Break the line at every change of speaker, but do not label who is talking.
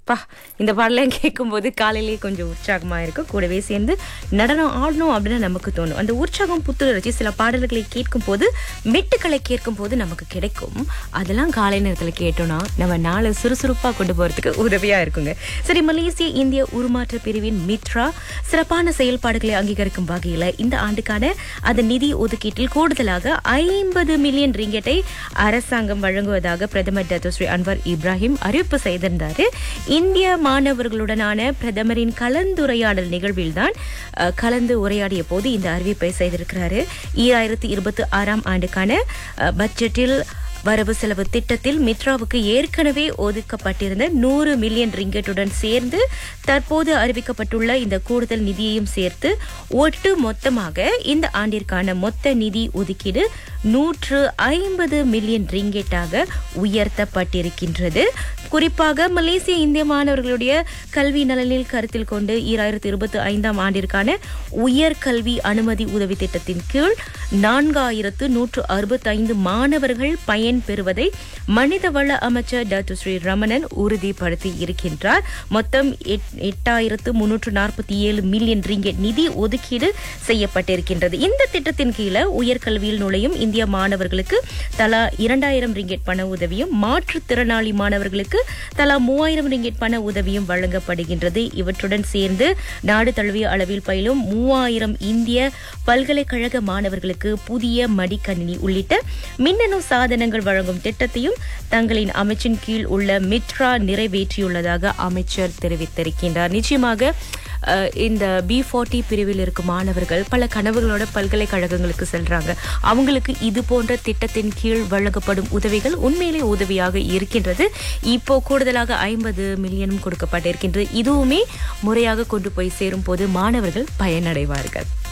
பா இந்த பாடலாம் கேட்கும்போது காலையிலேயே கொஞ்சம் உற்சாகமாக இருக்கும் கூடவே சேர்ந்து நடனம் ஆடணும் அப்படின்னு நமக்கு தோணும் அந்த உற்சாகம் புத்துணர்ச்சி சில பாடல்களை கேட்கும் போது மெட்டுக்களை கேட்கும் போது நமக்கு கிடைக்கும் அதெல்லாம் காலை நேரத்தில் கேட்டோம்னா நம்ம நாளை சுறுசுறுப்பாக கொண்டு போகிறதுக்கு உதவியாக இருக்குங்க சரி மலேசிய இந்திய உருமாற்ற பிரிவின் மித்ரா சிறப்பான செயல்பாடுகளை அங்கீகரிக்கும் வகையில் இந்த ஆண்டுக்கான அதன் நிதி ஒதுக்கீட்டில் கூடுதலாக ஐம்பது மில்லியன் ரிங்கெட்டை அரசாங்கம் வழங்குவதாக பிரதமர் டத்தோஸ்ரீ அன்வர் இப்ராஹிம் அறிவிப்பு செய்திருந்தாரு இந்திய மாணவர்களுடனான பிரதமரின் கலந்துரையாடல் நிகழ்வில்தான் அஹ், கலந்து உரையாடிய போது இந்த அறிவிப்பை செய்திருக்கிறாரு ஈராயிரத்தி இருபத்தி ஆறாம் ஆண்டுக்கான அஹ், பட்ஜெட்டில் வரவு செலவு திட்டத்தில் மித்ராவுக்கு ஏற்கனவே ஒதுக்கப்பட்டிருந்த நூறு மில்லியன் ரிங்கெட்டுடன் சேர்ந்து தற்போது அறிவிக்கப்பட்டுள்ள இந்த கூடுதல் நிதியையும் சேர்த்து ஒட்டு மொத்தமாக இந்த ஆண்டிற்கான மொத்த நிதி ஒதுக்கீடு நூற்று ஐம்பது மில்லியன் ரிங்கெட்டாக உயர்த்தப்பட்டிருக்கின்றது குறிப்பாக மலேசிய இந்திய மாணவர்களுடைய கல்வி நலனில் கருத்தில் கொண்டு ஈராயிரத்தி இருபத்தி ஐந்தாம் ஆண்டிற்கான உயர்கல்வி அனுமதி உதவி திட்டத்தின் கீழ் நான்காயிரத்து நூற்று அறுபத்தைந்து மாணவர்கள் பயன் பெறுவதை மனிதவள அமைச்சர் டாக்டர் ஸ்ரீ ரமணன் உறுதிப்படுத்தி இருக்கின்றார் மொத்தம் எட்- எட்டாயிரத்து முன்னூற்று நாற்பத்தி ஏழு மில்லியன் ரிங்கெட் நிதி ஒதுக்கீடு செய்யப்பட்டிருக்கின்றது இந்த திட்டத்தின் கீழே உயர்கல்வியில் நுழையும் இந்திய மாணவர்களுக்கு தலா இரண்டாயிரம் ரிங்கெட் பண உதவியும் மாற்றுத்திறனாளி மாணவர்களுக்கு தலா மூவாயிரம் ரிங்கெட் பண உதவியும் வழங்கப்படுகின்றது இவற்றுடன் சேர்ந்து நாடு தழுவிய அளவில் பயிலும் மூவாயிரம் இந்திய பல்கலைக்கழக மாணவர்களுக்கு புதிய மடிக்கணினி உள்ளிட்ட மின்னணு சாதனங்கள் வழங்கும் திட்டத்தையும் தங்களின் அமைச்சின் கீழ் உள்ள மித்ரா நிறைவேற்றியுள்ளதாக அமைச்சர் தெரிவித்திருக்கின்றார் நிச்சயமாக அஹ், இந்த பி ஃபார்ட்டி பிரிவில் இருக்கும் மாணவர்கள் பல கனவுகளோட பல்கலைக்கழகங்களுக்கு செல்றாங்க அவங்களுக்கு இது போன்ற திட்டத்தின் கீழ் வழங்கப்படும் உதவிகள் உண்மையிலே உதவியாக இருக்கின்றது இப்போ கூடுதலாக ஐம்பது மில்லியனும் கொடுக்கப்பட்டிருக்கின்றது இதுவுமே முறையாக கொண்டு போய் சேரும் போது மாணவர்கள் பயனடைவார்கள்